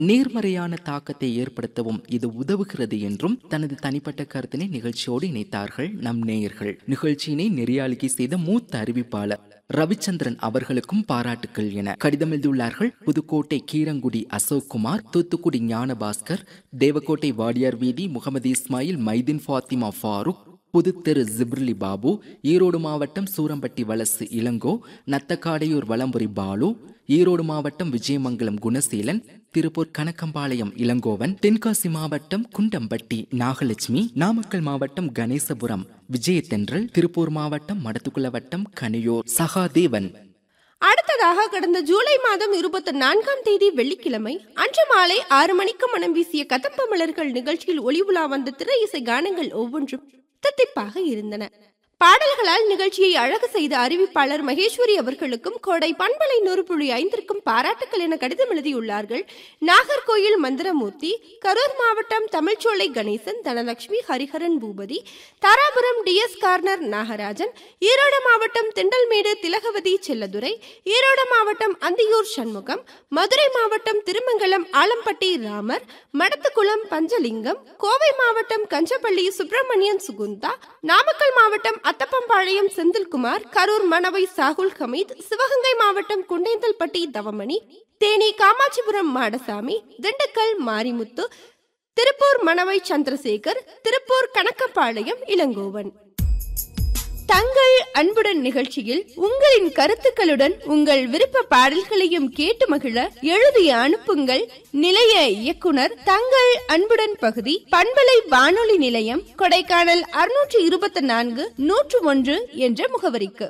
நேர்மறையான தாக்கத்தை ஏற்படுத்தவும் இது உதவுகிறது என்றும் தனது தனிப்பட்ட கருத்தினை நிகழ்ச்சியோடு இணைத்தார்கள் நம் நேயர்கள் நிகழ்ச்சியினை நெறியாளிகை செய்த மூத்த அறிவிப்பாளர் ரவிச்சந்திரன் அவர்களுக்கும் பாராட்டுக்கள் என கடிதம் எழுதியுள்ளார்கள் புதுக்கோட்டை கீரங்குடி அசோக்குமார் தூத்துக்குடி ஞானபாஸ்கர் தேவக்கோட்டை வாடியார் வீதி முகமது இஸ்மாயில் மைதீன் ஃபாத்திமா ஃபாரூக் புதுத்தெரு ஜிப்ரிலி பாபு ஈரோடு மாவட்டம் சூரம்பட்டி வலசு இளங்கோ நத்தக்காடையூர் வலம்புரி பாலு ஈரோடு மாவட்டம் விஜயமங்கலம் குணசீலன் திருப்பூர் கணக்கம்பாளையம் இளங்கோவன் தென்காசி மாவட்டம் குண்டம்பட்டி நாகலட்சுமி நாமக்கல் மாவட்டம் கணேசபுரம் விஜயதென்றல் திருப்பூர் மாவட்டம் மடத்துக்குள வட்டம் கனியோர் சகாதேவன் அடுத்ததாக கடந்த ஜூலை மாதம் இருபத்தி நான்காம் தேதி வெள்ளிக்கிழமை அன்று மாலை ஆறு மணிக்கு மனம் வீசிய கதம்ப மலர்கள் நிகழ்ச்சியில் ஒளி உலா வந்த திரை இசை கானங்கள் ஒவ்வொன்றும் தித்திப்பாக இருந்தன பாடல்களால் நிகழ்ச்சியை அழகு செய்த அறிவிப்பாளர் மகேஸ்வரி அவர்களுக்கும் கோடை பண்பலை நூறு புள்ளி ஐந்திற்கும் பாராட்டுக்கள் என கடிதம் எழுதியுள்ளார்கள் நாகர்கோயில் மந்திரமூர்த்தி கரூர் மாவட்டம் தமிழ்ச்சோலை கணேசன் தனலட்சுமி ஹரிஹரன் பூபதி தாராபுரம் டிஎஸ் கார்னர் நாகராஜன் ஈரோடு மாவட்டம் திண்டல்மேடு திலகவதி செல்லதுரை ஈரோடு மாவட்டம் அந்தியூர் சண்முகம் மதுரை மாவட்டம் திருமங்கலம் ஆலம்பட்டி ராமர் மடத்துக்குளம் பஞ்சலிங்கம் கோவை மாவட்டம் கஞ்சப்பள்ளி சுப்பிரமணியன் சுகுந்தா நாமக்கல் மாவட்டம் அத்தப்பம்பாளையம் செந்தில்குமார் கரூர் மணவை சாகுல் ஹமீத் சிவகங்கை மாவட்டம் குண்டேந்தல்பட்டி தவமணி தேனி காமாட்சிபுரம் மாடசாமி திண்டுக்கல் மாரிமுத்து திருப்பூர் மணவை சந்திரசேகர் திருப்பூர் கணக்கப்பாளையம் இளங்கோவன் தங்கள் அன்புடன் நிகழ்ச்சியில் உங்களின் கருத்துக்களுடன் உங்கள் விருப்ப பாடல்களையும் கேட்டு மகிழ எழுதி அனுப்புங்கள் நிலைய இயக்குனர் தங்கள் அன்புடன் பகுதி பண்பலை வானொலி நிலையம் கொடைக்கானல் அறுநூற்று இருபத்தி நான்கு நூற்று ஒன்று என்ற முகவரிக்கு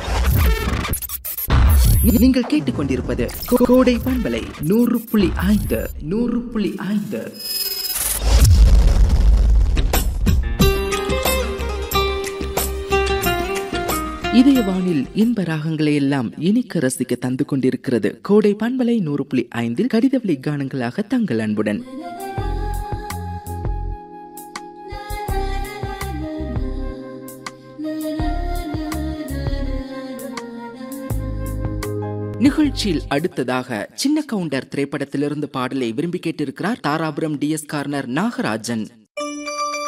நீங்கள் கேட்டுக்கொண்டிருப்பது கோ- கோடை பண்பலை நூறு புள்ளி ஐந்து நூறு புள்ளி ஐந்து இதய வானில் இன்ப ராகங்களை எல்லாம் இனிக்க ரசிக்க தந்து கொண்டிருக்கிறது கோடை பண்பலை நூறு புள்ளி ஐந்தில் கடிதவெளி கானங்களாக தங்கள் அன்புடன் நிகழ்ச்சியில் அடுத்ததாக சின்ன கவுண்டர் திரைப்படத்திலிருந்து பாடலை விரும்பி கேட்டிருக்கிறார் தாராபுரம் டிஎஸ் கார்னர் நாகராஜன்